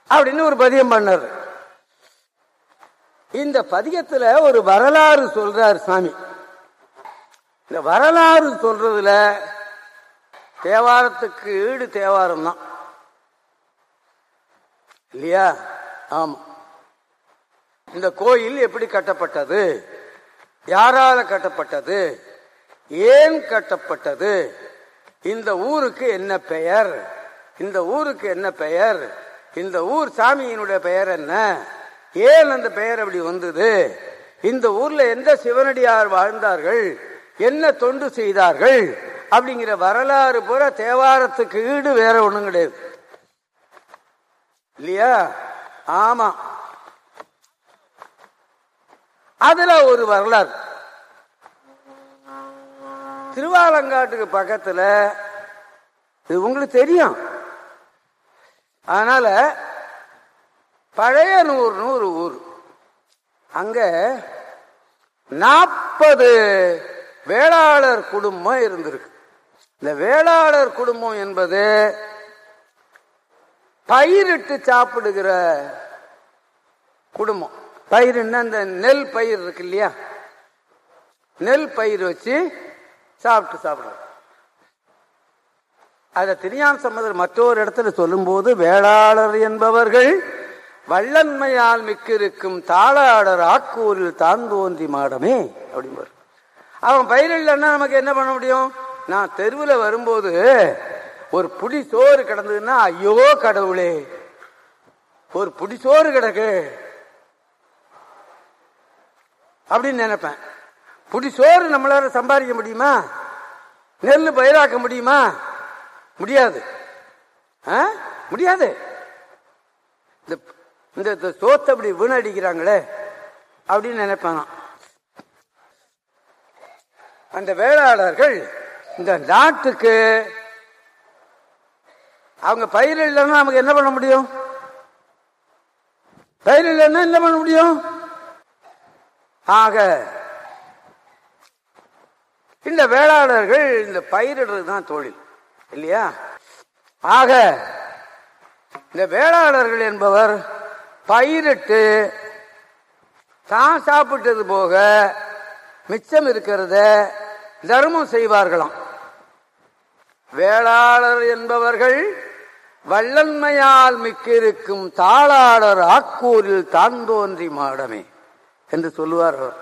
அப்படின்னு ஒரு பதியம் பண்ணார் இந்த பதியத்துல ஒரு வரலாறு சொல்றார் சாமி இந்த வரலாறு சொல்றதுல தேவாரத்துக்கு ஈடு தேவாரம் தான் இல்லையா ஆமா இந்த கோயில் எப்படி கட்டப்பட்டது யாரால கட்டப்பட்டது ஏன் கட்டப்பட்டது இந்த ஊருக்கு என்ன பெயர் இந்த ஊருக்கு என்ன பெயர் இந்த ஊர் சாமியினுடைய பெயர் என்ன ஏன் அந்த பெயர் அப்படி வந்தது இந்த ஊர்ல எந்த சிவனடியார் வாழ்ந்தார்கள் என்ன தொண்டு செய்தார்கள் அப்படிங்கிற வரலாறு பூரா தேவாரத்துக்கு ஈடு வேற ஒண்ணும் கிடையாது இல்லையா ஆமா அதுல ஒரு வரலாறு திருவாலங்காட்டுக்கு பக்கத்துல இது உங்களுக்கு தெரியும் அதனால பழையனூர்னு ஒரு ஊர் அங்க நாற்பது வேளாளர் குடும்பம் இருந்திருக்கு இந்த வேளாளர் குடும்பம் என்பது பயிரிட்டு சாப்பிடுகிற குடும்பம் பயிர்னா இந்த நெல் பயிர் இருக்கு இல்லையா நெல் பயிர் வச்சு சாப்பிட்டு சாப்பிடுறது அத திருஞான சம்பந்தர் மற்றொரு இடத்துல சொல்லும்போது வேளாளர் என்பவர்கள் வள்ளன்மையால் மிக்கிருக்கும் தாளாளர் ஆக்கூரில் தான் தோன்றி மாடமே அப்படிம்பார் அவன் பயிர் இல்லைன்னா நமக்கு என்ன பண்ண முடியும் நான் தெருவில் வரும்போது ஒரு புடி சோறு கிடந்ததுன்னா ஐயோ கடவுளே ஒரு புடி சோறு கிடக்கு அப்படின்னு நினைப்பேன் புடி சோறு நம்மளால சம்பாதிக்க முடியுமா நெல் பயிராக்க முடியுமா முடியாது ஆ? முடியாது இந்த இந்த- இந்த சோத்தை அப்படி வீணடிக்கிறாங்களே அப்படின்னு நினைப்பேன் நான். அந்த வேளாளர்கள் இந்த நாட்டுக்கு அவங்க பயிர் இல்லைன்னா நமக்கு என்ன பண்ண முடியும் பயிர் இல்லைன்னா என்ன பண்ண முடியும் ஆக இந்த வேளாளர்கள் இந்த பயிரிடுறது தான் தொழில் இல்லையா ஆக இந்த வேளாளர்கள் என்பவர் பயிரிட்டு தான் சாப்பிட்டது போக மிச்சம் இருக்கிறத தர்மம் செய்வார்களாம் வேளாளர் என்பவர்கள் வள்ளன்மையால் மிக்கிருக்கும் தாளாளர் ஆக்கூரில் தான் தோன்றி மாடமே என்று சொல்லுவார் அவர்